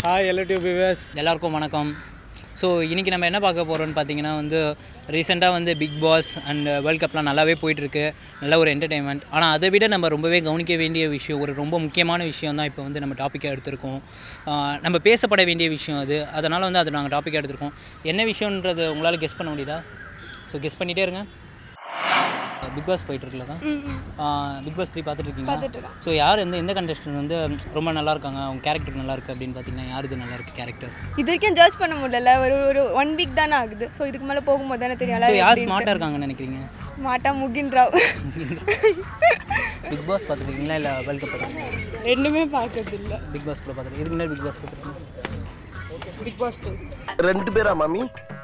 Hi எல்லா tube wives எல்லாருக்கும் வணக்கம் ஸோ இன்றைக்கி நம்ம என்ன பார்க்க போகிறோம்னு பார்த்தீங்கன்னா வந்து ரீசெண்டாக வந்து பிக் பாஸ் அண்ட் வேர்ல்ட் கப்லாம் நல்லாவே போயிட்டுருக்கு நல்ல ஒரு என்டர்டெயின்மெண்ட் ஆனால் அதை விட நம்ம ரொம்பவே கவனிக்க வேண்டிய விஷயம் ஒரு ரொம்ப முக்கியமான விஷயம் தான் இப்போ வந்து நம்ம டாப்பிக்காக எடுத்திருக்கோம் ஆஹ் நம்ம பேசப்பட வேண்டிய விஷயம் அது அதனால் வந்து அதை நாங்கள் டாப்பிக்காக எடுத்திருக்கோம் என்ன விஷயன்றது உங்களால் கெஸ் பண்ண முடியுதா ஸோ கெஸ் பண்ணிகிட்டே இருங்க பிக் பாஸ் போயிட்டுருக்குல தான் பிக் பாஸ் த்ரீ பார்த்துட்டு இருக்கீங்களா ஸோ யார் எந்த எந்த கண்டஸ்டன்ட் வந்து ரொம்ப நல்லா இருக்காங்க அவங்க கேரக்டர் நல்லா இருக்குது அப்படின்னு பார்த்தீங்கன்னா யாருது நல்லா இருக்குது கேரக்டர் இது வரைக்கும் ஜட்ஜ் பண்ண முடியல ஒரு ஒரு ஒன் வீக் தானே ஆகுது ஸோ இதுக்கு மேலே போகும்போது தானே தெரியும் ஸோ யார் ஸ்மார்ட்டாக இருக்காங்கன்னு நினைக்கிறீங்க ஸ்மார்ட்டா முகின் ராவ் பிக் பாஸ் பார்த்துருக்கீங்களா இல்லை வேர்ல்ட் கப் பார்த்துருக்கீங்களா ரெண்டுமே பார்க்கறது இல்லை பிக் பாஸ் கூட பார்த்துருக்கீங்க இதுக்கு முன்னாடி பிக் பாஸ் பார்த்துருக்கீங்க பிக் பாஸ் டூ ரெண்டு பேரா மாமி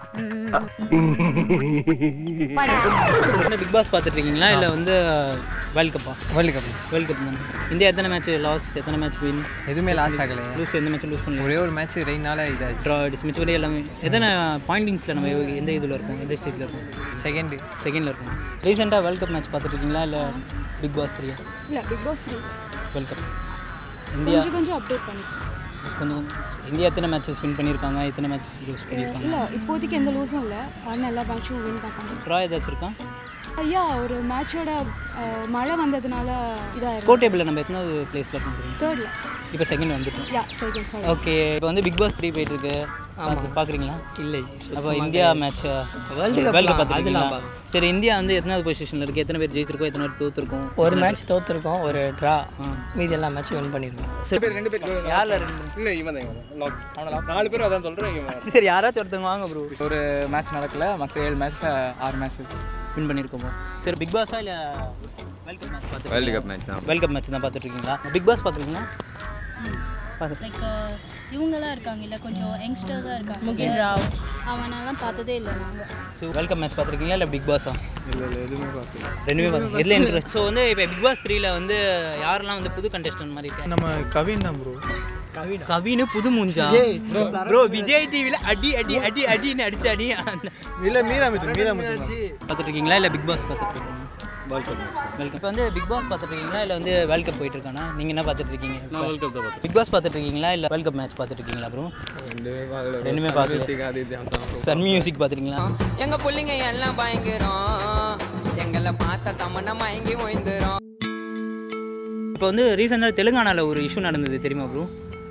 பிக் பாஸ் பார்த்துட்ருக்கீங்களா இல்லை வந்து வேர்ல்ட் கப்பா வேர்ல்டு கப் வேர்ல்ட் கப் தானே இந்தியா எத்தனை மேட்ச் லாஸ் எத்தனை மேட்ச் வின் எதுவுமே லாஸ் ஆகலை லூஸ் எந்த மேட்ச் லூஸ் பண்ணல ஒரே ஒரு மேட்ச் ரெயினால இதாச்சு ட்ரா அடிச்சு மிச்சபடி எல்லாமே எத்தனை பாயிண்டிங்ஸில் நம்ம எந்த இதில் இருக்கோம் எந்த ஸ்டேஜில் இருக்கோம் செகண்டு செகண்டில் இருக்கோம் ரீசெண்டாக வேர்ல்ட் கப் மேட்ச் பார்த்துட்ருக்கீங்களா இல்லை பிக் பாஸ் த்ரீ இல்லை Bigg Boss world cup India கொஞ்சம் கொஞ்சம் அப்டேட் பண்ணி கொஞ்சம் இந்தியா எத்தனை மேட்சஸ் வின் பண்ணியிருக்காங்க எத்தனை மேட்ச் லூஸ் பண்ணியிருக்காங்க இல்லை இப்போதைக்கு எந்த லூஸும் இல்லை ஆனால் எல்லா மேட்சும் வின் பார்ப்பாங்க ட்ரா ஏதாச்சும் இருக்கா ஐயா ஒரு மேட்சோட மழை வந்ததுனால இதாக ஸ்கோர் டேபிளில் நம்ம எத்தனாவது பிளேஸில் இருக்கோம் தெரியும் தேர்டில் இப்போ செகண்ட் வந்துட்டோம் யா சரி சாரி ஓகே இப்போ வந்து பிக் பாஸ் த்ரீ போயிட்டு இருக்கு பார்த்து பார்க்குறீங்களா இல்லை அப்போ India match World Cup world தான், கப் பார்த்துருக்கீங்களா அதெல்லாம் சரி இந்தியா வந்து எத்தனாவது பொசிஷனில் இருக்குது எத்தனை பேர் ஜெயிச்சிருக்கோம் எத்தனை பேர் தோத்துருக்கோம் ஒரு மேட்ச் தோத்துருக்கோம் ஒரு ட்ரா மீதி எல்லா மேட்சும் வின் பண்ணியிருக்கோம் சரி ரெண்டு பேர் யாரில் ரெண்டு இல்லை இவன் தான் இவன் தான் நாலு பேர் அதான் சொல்கிறேன் இவன் சரி யாராச்சும் ஒருத்தவங்க வாங்க ப்ரோ ஒரு மேட்ச் நடக்கல மற்ற ஏழு மேட்ச்சில் ஆறு மேட்ச் வின் பண்ணியிருக்கோம் சரி பிக் பாஸா இல்லை வேர்ல்ட் கப் மேட்ச் பார்த்து வேர்ல்டு கப் மேட்ச் தான் வேர்ல்ட் கப் மேட்ச் தான் பார்த்துட்ருக்கீங்களா பிக் பாஸ் பார்க்குறீங்களா பார்த்து லைக் இவங்கெல்லாம் இருக்காங்க இல்லை கொஞ்சம் யங்ஸ்டர் தான் இருக்காங்க முகின் ராவ் அவனெல்லாம் பார்த்ததே இல்லை நாங்கள் ஸோ வேர்ல்ட் கப் மேட்ச் பார்த்துருக்கீங்களா இல்லை பிக் பாஸா இல்லை இல்லை எதுவுமே பார்க்கல ரெண்டுமே பார்த்து எதில் இன்ட்ரெஸ்ட் ஸோ வந்து இப்போ பிக் பாஸ் த்ரீல வந்து யாரெல்லாம் வந்து புது கண்டஸ்டன்ட் மாதிரி இருக்காங்க நம்ம கவின் தான் ப்ரோ கவினு புது மூஞ்சா ப்ரோ விஜய் டிவியில் அடி அடி அடி அடின்னு அடிச்சு அடி இல்லை மீரா மித்து மீரா மித்து பார்த்துட்டு இருக்கீங்களா இல்லை பிக் பாஸ் பார்த்துட்டு இருக்கீங்களா வேர்ல்ட் கப் வேர்ல்ட் கப் இப்போ வந்து பிக் பாஸ் பார்த்துட்டு இருக்கீங்களா இல்லை வந்து வேர்ல்ட் கப் போயிட்டு இருக்கானா நீங்கள் என்ன பார்த்துட்டு இருக்கீங்க வேர்ல்ட் கப் தான் பிக் பாஸ் பார்த்துட்டு இருக்கீங்களா இல்லை வேர்ல்ட் கப் மேட்ச் பார்த்துட்டு இருக்கீங்களா ப்ரோ ரெண்டுமே பார்க்கல சன் மியூசிக் பார்த்துருக்கீங்களா எங்க பிள்ளைங்க எல்லாம் பயங்கரம் எங்களை பார்த்த தமன்னா மயங்கி ஓய்ந்துரும் இப்போ வந்து ரீசெண்டாக தெலுங்கானாவில் ஒரு இஷ்யூ நடந்தது தெரியுமா ப்ரோ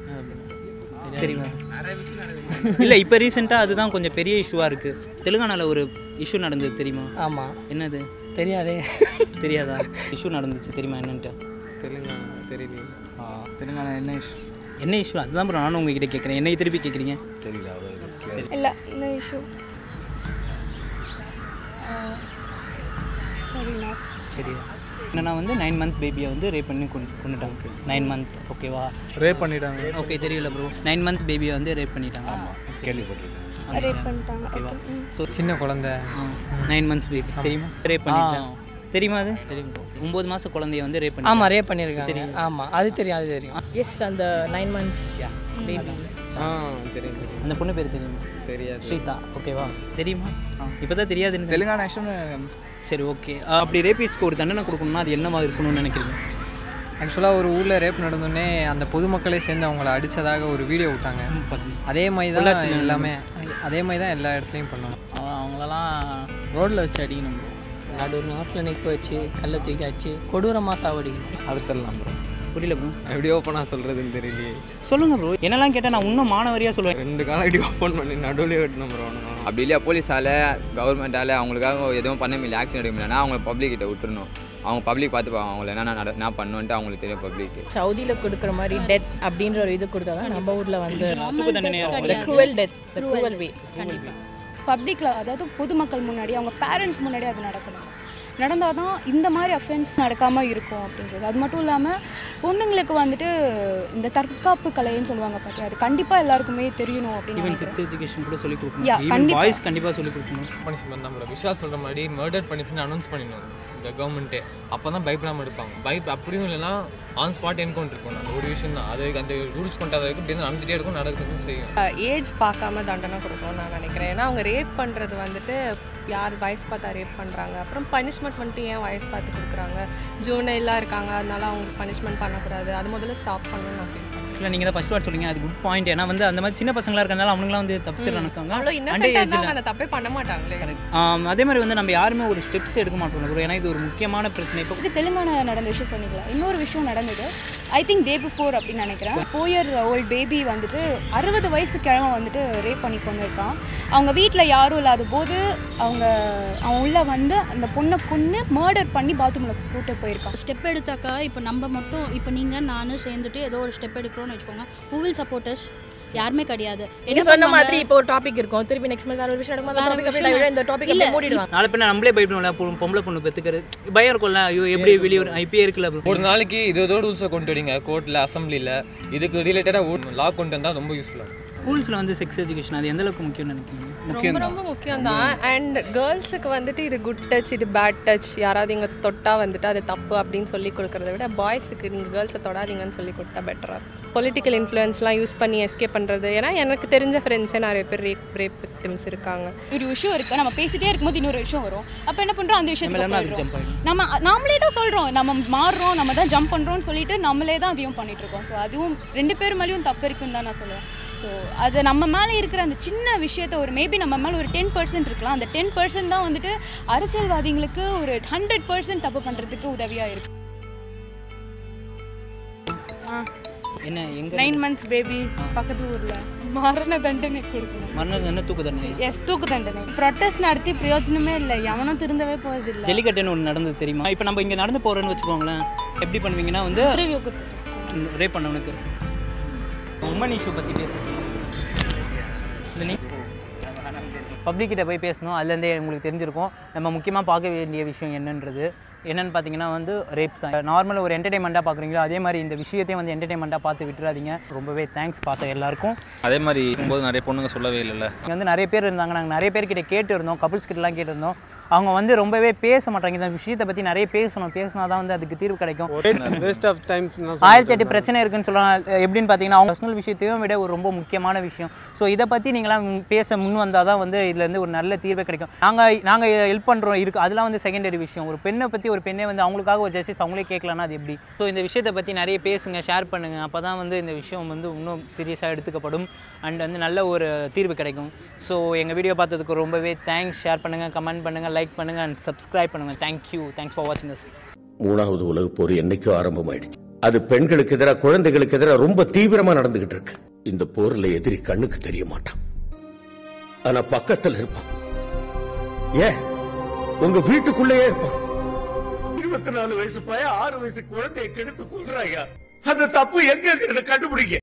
தெரியுமா இல்லை இப்போ ரீசெண்டாக அதுதான் கொஞ்சம் பெரிய இஷ்யூவாக இருக்குது தெலுங்கானாவில் ஒரு இஷ்யூ நடந்தது தெரியுமா ஆமாம் என்னது தெரியாதே தெரியாதா இஷ்யூ நடந்துச்சு தெரியுமா என்னன்ட்டு தெலுங்கானா தெரியல தெலுங்கானா என்ன இஷ்யூ என்ன இஷ்யூ அதுதான் ப்ரோ நானும் உங்ககிட்ட கேட்குறேன் என்னை திருப்பி கேட்குறீங்க இல்லை இந்த இஷ்யூ சரிண்ணா சரி என்னன்னா வந்து நைன் மந்த் பேபியை வந்து ரேப் பண்ணி கொண்டு கொண்டுட்டாங்க நைன் மந்த் ஓகேவா ரேப் பண்ணிட்டாங்க ஓகே தெரியல ப்ரோ நைன் மந்த் பேபியை வந்து ரேப் பண்ணிட்டாங்க ரேட் பண்ணிட்டாங்க ஓகேவா ஸோ சின்ன குழந்தை நைன் மந்த்ஸ் பேபி தெரியுமா ரேப் பண்ணிட்டாங்க தெரியுமா அது ஒம்பது மாத குழந்தைய வந்து ரேப் பண்ணி ஆமாம் ரே பண்ணியிருக்காங்க ஆமாம் அது தெரியும் அது தெரியும் எஸ் அந்த நைன் மந்த்ஸ் பேபி ஆ தெரியும் தெரியும் அந்த பொண்ணு பேர் தெரியுமா தெரியாது ஸ்ரீதா ஓகேவா தெரியுமா இப்போ தான் தெரியாதுன்னு தெலுங்கானா இஷ்யூன்னு சரி ஓகே அப்படி ரேபிஸ்க்கு ஒரு தண்டனை கொடுக்கணும்னா அது என்னவா இருக்கணும்னு நினைக்கிறீங்க ஆக்சுவலாக ஒரு ஊரில் ரேப் நடந்தோடனே அந்த பொதுமக்களே சேர்ந்து அவங்கள அடித்ததாக ஒரு வீடியோ விட்டாங்க அதே மாதிரி தான் எல்லாமே அதே மாதிரி தான் எல்லா இடத்துலையும் பண்ணணும் அவங்களெல்லாம் ரோட்டில் வச்சு அடிக்கணும் நடு நாட்டில் நிற்க வச்சு கல்லை தூக்கி அடிச்சு கொடூரமாக சாவடிக்கணும் அடுத்துடலாம் ப்ரோ புரியல ப்ரோ எப்படி ஓப்பனாக சொல்கிறதுன்னு தெரியலையே சொல்லுங்க ப்ரோ என்னெல்லாம் கேட்டால் நான் இன்னும் மாணவரியாக சொல்லுவேன் ரெண்டு காலம் இப்படி ஓப்பன் பண்ணி நடுவில் வெட்டணும் ப்ரோ அப்படி இல்லையா போலீஸால் கவர்மெண்ட்டால் அவங்களுக்காக எதுவும் பண்ண முடியல ஆக்ஷன் எடுக்க முடியலன்னா அவங்கள பப்ளிக் கிட்ட விட்டுறணும் அவங்க பப்ளிக் பார்த்துப்பாங்க அவங்கள என்ன நட என்ன பண்ணுன்ட்டு அவங்களுக்கு தெரியும் பப்ளிக் சவுதியில் கொடுக்குற மாதிரி டெத் அப்படின்ற ஒரு இது கொடுத்தா தான் நம்ம ஊரில் வந்து தூக்கு தண்டனையாக the cruel death the cruel way பப்ளிக்கில் அதாவது பொதுமக்கள் முன்னாடி அவங்க பேரண்ட்ஸ் முன்னாடி அது நடக்கணும் நடந்தால் தான் இந்த மாதிரி அஃபென்ஸ் நடக்காமல் இருக்கும் அப்படின்றது அது மட்டும் இல்லாமல் பொண்ணுங்களுக்கு வந்துட்டு இந்த தற்காப்பு கலைன்னு சொல்லுவாங்க பார்த்தியா அது கண்டிப்பாக எல்லாருக்குமே தெரியணும் அப்படின்னு ஈவன் நினைக்கிறேன். செக்ஸ் எஜுகேஷன் கூட சொல்லிக் Yeah, கொடுக்கணும் ஈவன் கண்டிப்பா. பாய்ஸ் கண்டிப்பாக சொல்லிக் கொடுக்கணும் பனிஷ்மெண்ட் நம்மளோட விஷால் சொல்கிற மாதிரி மர்டர் பனிஷ்மெண்ட் அனௌன்ஸ் பண்ணிடணும் இந்த கவர்மெண்ட்டே அப்போ தான் பயப்படாமல் எடுப்பாங்க பயப் அப்படியும் இல்லைன்னா ஆன் ஸ்பாட் என்கவுண்டர் இருக்கணும் அந்த ஒரு விஷயம் தான் அது அந்த ரூல்ஸ் கொண்டாத வரைக்கும் இப்படி நடந்துகிட்டே இருக்கும் நடக்கிறதுக்கும் செய்யும் ஏஜ் பார்க்காம தண்டனை கொடுக்கணும்னு நான் நினைக்கிறேன் ஏன்னா அவங்க ரேப் பண்ணுறது வந்துட்டு யார் வயசு பார்த்தா ரேப் பண்ணுறாங்க அப்புறம் பனிஷ்மெண்ட் வந்துட்டு ஏன் வயசு பார்த்து கொடுக்குறாங்க ஜூனைலாக இருக்காங்க அதனால அவங்களுக்கு பனிஷ்மெண்ட் பண்ணக்கூடாது அது முதல்ல ஸ்டாப் பண்ணணும்னு நான் ஃபீல் பண்ணுறேன் ஆக்சுவலாக நீங்கள் தான் ஃபஸ்ட் வார்ட் சொல்றீங்க அது குட் பாயிண்ட் ஏன்னா வந்து அந்த மாதிரி சின்ன பசங்களாக இருக்கிறனால அவனுங்களாம் வந்து தப்பிச்சிடறானுக்காங்க அவ்வளோ இன்னசென்ட்டாக இருந்தால் அவங்க அந்த தப்பே பண்ண மாட்டாங்களே ஆம், அதே மாதிரி வந்து நம்ம யாருமே ஒரு ஸ்டெப்ஸ் எடுக்க மாட்டோம் bro. ஏன்னா இது ஒரு முக்கியமான பிரச்சனை இப்போ இது தெலுங்கானா நடந்த விஷயம் சொன்னீங்களா இன்னொரு விஷயம் நடந்தது ஐ திங்க் டே பிஃபோர் அப்படின்னு நினைக்கிறேன் ஃபோர் இயர் ஓல்ட் பேபி வந்துட்டு அறுபது வயசு கிழமை வந்துட்டு ரேப் பண்ணி கொண்டு இருக்கான் அவங்க வீட்டில் யாரும் இல்லாத போது அவங்க அவன் உள்ள வந்து அந்த பொண்ணை கொன்று மர்டர் பண்ணி பாத்ரூமில் போட்டு போயிருக்கான் ஸ்டெப் எடுத்தாக்கா இப்போ நம்ம மட்டும் இப்போ நீங்கள் நானும் சேர்ந்துட்டு ஏதோ ஒரு ஸ்டெப் எடுக்கிறோம்னு வச்சுக்கோங்க who will support us யாருமே கிடையாது நீங்க சொன்ன மாதிரி இப்போ ஒரு டாபிக் இருக்கும் திருப்பி நெக்ஸ்ட் வேற ஒரு விஷயம் நடக்கும் அந்த வேற டாபிக் விஷயம் அப்படியே இந்த டாபிக் இல்ல. அப்படியே மூடிடுவாங்க நாளை பின்ன நம்மளே பயப்படுவோம்ல பொ- பொம்பளை பொண்ணு பெற்றுக்கிறது பயம் இருக்கும்ல ஐயோ எப்படி வெளியே வரும் இப்பயே இருக்குல்ல bro. ஒரு நாளைக்கு இது ஏதோ ரூல்ஸை கொண்டு வரீங்க கோர்ட்டில் அசம்பிளியில் இதுக்கு ரிலேட்டடாக லா கொண்டு வந்தால் ரொம்ப யூஸ்ஃபுல்லாக ஸ்கூல்ஸில் வந்து செக்ஸ் எஜுகேஷன் அது எந்த அளவுக்கு முக்கியம்னு நினைக்கிறீங்க ரொம்ப ரொம்ப முக்கியம் தான் அண்ட் கேர்ள்ஸுக்கு வந்துட்டு இது குட் டச் இது பேட் டச் யாராவது இங்கே தொட்டா வந்துட்டு அது தப்பு அப்படின்னு சொல்லி கொடுக்கறத விட பாய்ஸுக்கு நீங்கள் கேர்ள்ஸை தொடாதீங்கன்னு சொல்லி கொடுத்தா பெட்டராக பொலிட்டிக்கல் இன்ஃப்ளூயன்ஸ்லாம் யூஸ் பண்ணி எஸ்கேப் பண்ணுறது ஏன்னா எனக்கு தெரிஞ்ச ஃப்ரெண்ட்ஸே நிறைய பேர் ரேப் ரேப் விக்டிம்ஸ் இருக்காங்க ஒரு விஷயம் இருக்கு நம்ம பேசிட்டே இருக்கும்போது இன்னொரு விஷயம் வரும் அப்போ என்ன பண்ணுறோம் அந்த விஷயத்துக்கு எல்லாமே அதுக்கு போயிடுறோம். jump ஆயிடும். நம்ம நாமளே தான் சொல்கிறோம் நம்ம மாறுறோம் நம்ம தான் ஜம்ப் பண்ணுறோம்னு சொல்லிட்டு நம்மளே தான் அதையும் பண்ணிட்டு இருக்கோம் ஸோ அதுவும் ரெண்டு பேர் மேலேயும் தப்பு இருக்குன்னு தான் நான் சொல்லுவேன் ஸோ அது நம்ம மேலே இருக்கிற அந்த சின்ன விஷயத்த ஒரு மேபி நம்ம மேலே ஒரு டென் பர்சன்ட் இருக்கலாம் அந்த டென் பர்சன்ட் தான் வந்துட்டு அரசியல்வாதிகளுக்கு ஒரு ஹண்ட்ரட் பர்சன்ட் தப்பு பண்ணுறதுக்கு உதவியாக இருக்கு என்ன எங்க நைன் மந்த்ஸ் பேபி பக்கத்து ஊரில் மரண தண்டனை கொடுக்கணும் மரணம் என்ன தூக்கு தண்டனை எஸ் தூக்கு தண்டனை ப்ரொட்டஸ்ட் நடத்தி பிரயோஜனமே இல்லை எவனும் திருந்தவே போகிறது இல்லை ஜல்லிக்கட்டுன்னு ஒன்று நடந்தது தெரியுமா இப்போ நம்ம இங்கே நடந்து போகிறோன்னு வச்சுக்கோங்களேன் எப்படி பண்ணுவீங்கன்னா வந்து ரிவ்யூ கொடுத்து ரேப் பண்ணவனுக்கு உமன் இஷ்யூ பற்றி பேசுகிறேன் பப்ளிக்கிட்ட போய் பேசணும் அதுலேருந்தே உங்களுக்கு தெரிஞ்சிருக்கும் நம்ம முக்கியமாக பார்க்க வேண்டிய விஷயம் என்னன்றது என்னென்னு பார்த்தீங்கன்னா வந்து ரேப் தான் நார்மலாக ஒரு என்டர்டைன்மெண்ட்டாக பார்க்குறீங்களோ அதே மாதிரி இந்த விஷயத்தையும் வந்து என்டர்டைன்மெண்ட்டாக பார்த்து விட்டுறாதீங்க ரொம்பவே தேங்க்ஸ் பார்த்த எல்லாருக்கும் அதே மாதிரி இருக்கும்போது நிறைய பொண்ணுங்க சொல்லவே இல்லைல்ல இங்கே வந்து நிறைய பேர் இருந்தாங்க நாங்கள் நிறைய பேர்கிட்ட கேட்டு இருந்தோம் கப்புள்ஸ் கிட்டலாம் கேட்டிருந்தோம் அவங்க வந்து ரொம்பவே பேச மாட்டாங்க இந்த விஷயத்தை பற்றி நிறைய பேசணும் பேசினா தான் வந்து அதுக்கு தீர்வு கிடைக்கும் வேஸ்ட் ஆஃப் டைம் ஆயிரத்தி எட்டு பிரச்சனை இருக்குன்னு சொல்லலாம் எப்படின்னு பார்த்தீங்கன்னா அவங்க பர்சனல் விஷயத்தையும் விட ஒரு ரொம்ப முக்கியமான விஷயம் ஸோ இதை பற்றி நீங்களாம் முன் பேச முன் வந்தால் தான் வந்து இதுலேருந்து ஒரு நல்ல தீர்வே கிடைக்கும் நாங்கள் நாங்கள் ஹெல்ப் பண்ணுறோம் இருக்கு அதெல்லாம் வந்து செகண்டரி விஷயம் ஒரு பெண்ணை பற்றி ஒரு பெண்ணே வந்து அவங்களுக்காக ஒரு ஜஸ்டிஸ் அவங்களே கேட்கலன்னா அது எப்படி ஸோ இந்த விஷயத்தை பற்றி நிறைய பேசுங்க ஷேர் பண்ணுங்கள் அப்போ தான் வந்து இந்த விஷயம் வந்து இன்னும் சீரியஸாக எடுத்துக்கப்படும் அண்ட் வந்து நல்ல ஒரு தீர்வு கிடைக்கும் ஸோ எங்கள் வீடியோ பார்த்ததுக்கு ரொம்பவே தேங்க்ஸ் ஷேர் பண்ணுங்கள் கமெண்ட் பண்ணுங்கள் லைக் பண்ணுங்கள் அண்ட் சப்ஸ்கிரைப் பண்ணுங்கள் தேங்க்யூ தேங்க்ஸ் ஃபார் வாட்சிங் this மூணாவது உலகப் போர் என்னைக்கோ ஆரம்பமாயிடுச்சு அது பெண்களுக்கு எதிராக குழந்தைகளுக்கு எதிராக ரொம்ப தீவிரமா நடந்துகிட்டு இருக்கு இந்த போர்ல எதிரி கண்ணுக்கு தெரிய மாட்டான் ஆனா பக்கத்துல இருப்பான் ஏன் உங்க வீட்டுக்குள்ளேயே இருப்பான் இருபத்தி நாலு வயசு பையன் ஆறு வயசு குழந்தைய கெடுத்து கொள்றாங்க அந்த தப்பு எங்க இருக்கிறத கண்டுபிடிங்க